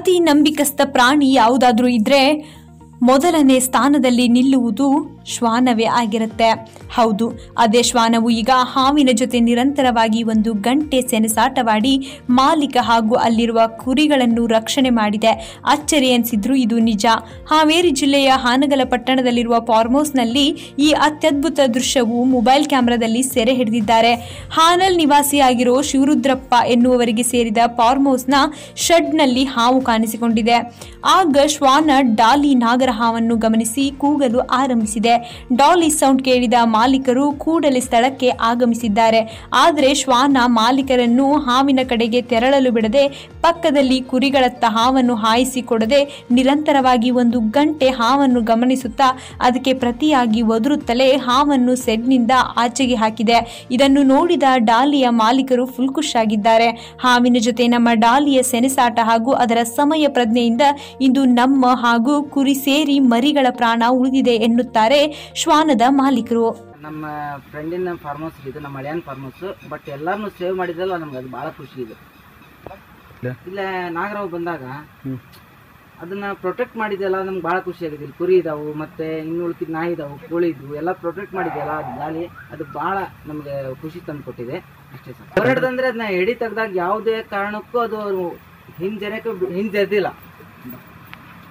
ಅತಿ ನಂಬಿಕಸ್ಥ ಪ್ರಾಣಿ ಯಾವುದಾದ್ರೂ ಇದ್ರೆ ಮೊದಲನೇ ಸ್ಥಾನದಲ್ಲಿ ನಿಲ್ಲುವುದು ಶ್ವಾನವೇ ಆಗಿರುತ್ತೆ ಹೌದು ಅದೇ ಶ್ವಾನವು ಈಗ ಹಾವಿನ ಜೊತೆ ನಿರಂತರವಾಗಿ ಒಂದು ಗಂಟೆ ಸೆಣಸಾಟವಾಡಿ ಮಾಲೀಕ ಹಾಗೂ ಅಲ್ಲಿರುವ ಕುರಿಗಳನ್ನು ರಕ್ಷಣೆ ಮಾಡಿದೆ ಅಚ್ಚರಿ ಎನಿಸಿದ್ರು ಇದು ನಿಜ ಹಾವೇರಿ ಜಿಲ್ಲೆಯ ಹಾನಗಲ ಪಟ್ಟಣದಲ್ಲಿರುವ ಫಾರ್ಮ್ ಹೌಸ್ನಲ್ಲಿ ಈ ಅತ್ಯದ್ಭುತ ದೃಶ್ಯವು ಮೊಬೈಲ್ ಕ್ಯಾಮೆರಾದಲ್ಲಿ ಸೆರೆ ಹಿಡಿದಿದ್ದಾರೆ ಹಾನಲ್ ನಿವಾಸಿಯಾಗಿರೋ ಶಿವರುದ್ರಪ್ಪ ಎನ್ನುವವರಿಗೆ ಸೇರಿದ ಫಾರ್ಮ್ ಹೌಸ್ನ ಶೆಡ್ನಲ್ಲಿ ಹಾವು ಕಾಣಿಸಿಕೊಂಡಿದೆ ಆಗ ಶ್ವಾನ ಡಾಲಿ ನಾಗರಹಾವನ್ನು ಗಮನಿಸಿ ಕೂಗಲು ಆರಂಭಿಸಿದೆ ಡಾಲಿ ಸೌಂಡ್ ಕೇಳಿದ ಮಾಲೀಕರು ಕೂಡಲೇ ಸ್ಥಳಕ್ಕೆ ಆಗಮಿಸಿದ್ದಾರೆ ಆದರೆ ಶ್ವಾನ ಮಾಲೀಕರನ್ನು ಹಾವಿನ ಕಡೆಗೆ ತೆರಳಲು ಬಿಡದೆ ಪಕ್ಕದಲ್ಲಿ ಕುರಿಗಳತ್ತ ಹಾವನ್ನು ಹಾಯಿಸಿಕೊಡದೆ ನಿರಂತರವಾಗಿ ಒಂದು ಗಂಟೆ ಹಾವನ್ನು ಗಮನಿಸುತ್ತಾ ಅದಕ್ಕೆ ಪ್ರತಿಯಾಗಿ ಒದರುತ್ತಲೇ ಹಾವನ್ನು ಸೆಡ್ನಿಂದ ಆಚೆಗೆ ಹಾಕಿದೆ ಇದನ್ನು ನೋಡಿದ ಡಾಲಿಯ ಮಾಲೀಕರು ಫುಲ್ ಖುಷ್ ಆಗಿದ್ದಾರೆ ಹಾವಿನ ಜೊತೆ ನಮ್ಮ ಡಾಲಿಯ ಸೆಣಸಾಟ ಹಾಗೂ ಅದರ ಸಮಯ ಪ್ರಜ್ಞೆಯಿಂದ ಇಂದು ನಮ್ಮ ಹಾಗೂ ಕುರಿ ಸೇರಿ ಮರಿಗಳ ಪ್ರಾಣ ಉಳಿದಿದೆ ಎನ್ನುತ್ತಾರೆ ಶ್ವಾನದ ಮಾಲೀಕರು ನಮ್ಮ ಫ್ರೆಂಡಿನ ಫಾರ್ಮ್ ಹೌಸ್ ಇದು ನಮ್ಮ ಹಳೆಯನ್ ಫಾರ್ಮ್ ಹೌಸ್ ಬಟ್ ಎಲ್ಲಾರನ್ನು ಸೇವ್ ಮಾಡಿದ್ರಲ್ಲ ನಮ್ಗೆ ಅದು ಭಾಳ ಖುಷಿ ಇದೆ ಇಲ್ಲ ನಾಗರಾವ್ ಬಂದಾಗ ಅದನ್ನ ಪ್ರೊಟೆಕ್ಟ್ ಮಾಡಿದೆಲ್ಲ ನಮ್ಗೆ ಭಾಳ ಖುಷಿ ಆಗಿದೆ ಇಲ್ಲಿ ಕುರಿ ಇದಾವು ಮತ್ತೆ ಇನ್ನು ಉಳ್ಕಿದ ನಾಯಿ ಇದಾವು ಕೋಳಿ ಇದ್ವು ಎಲ್ಲ ಪ್ರೊಟೆಕ್ಟ್ ಮಾಡಿದೆಯಲ್ಲ ಅದು ಗಾಳಿ ಅದು ಭಾಳ ನಮಗೆ ಖುಷಿ ತಂದು ಕೊಟ್ಟಿದೆ ಅಷ್ಟೇ ಸರ್ ಹೋರಾಡ್ದಂದ್ರೆ ಅದನ್ನ ಎಡಿ ತೆಗ್ದಾಗ ಯಾವುದೇ ಕಾರಣಕ್ಕೂ ಅದು ಹಿಂಜರಕ್ಕೆ ಹಿಂಜೆದಿಲ್ಲ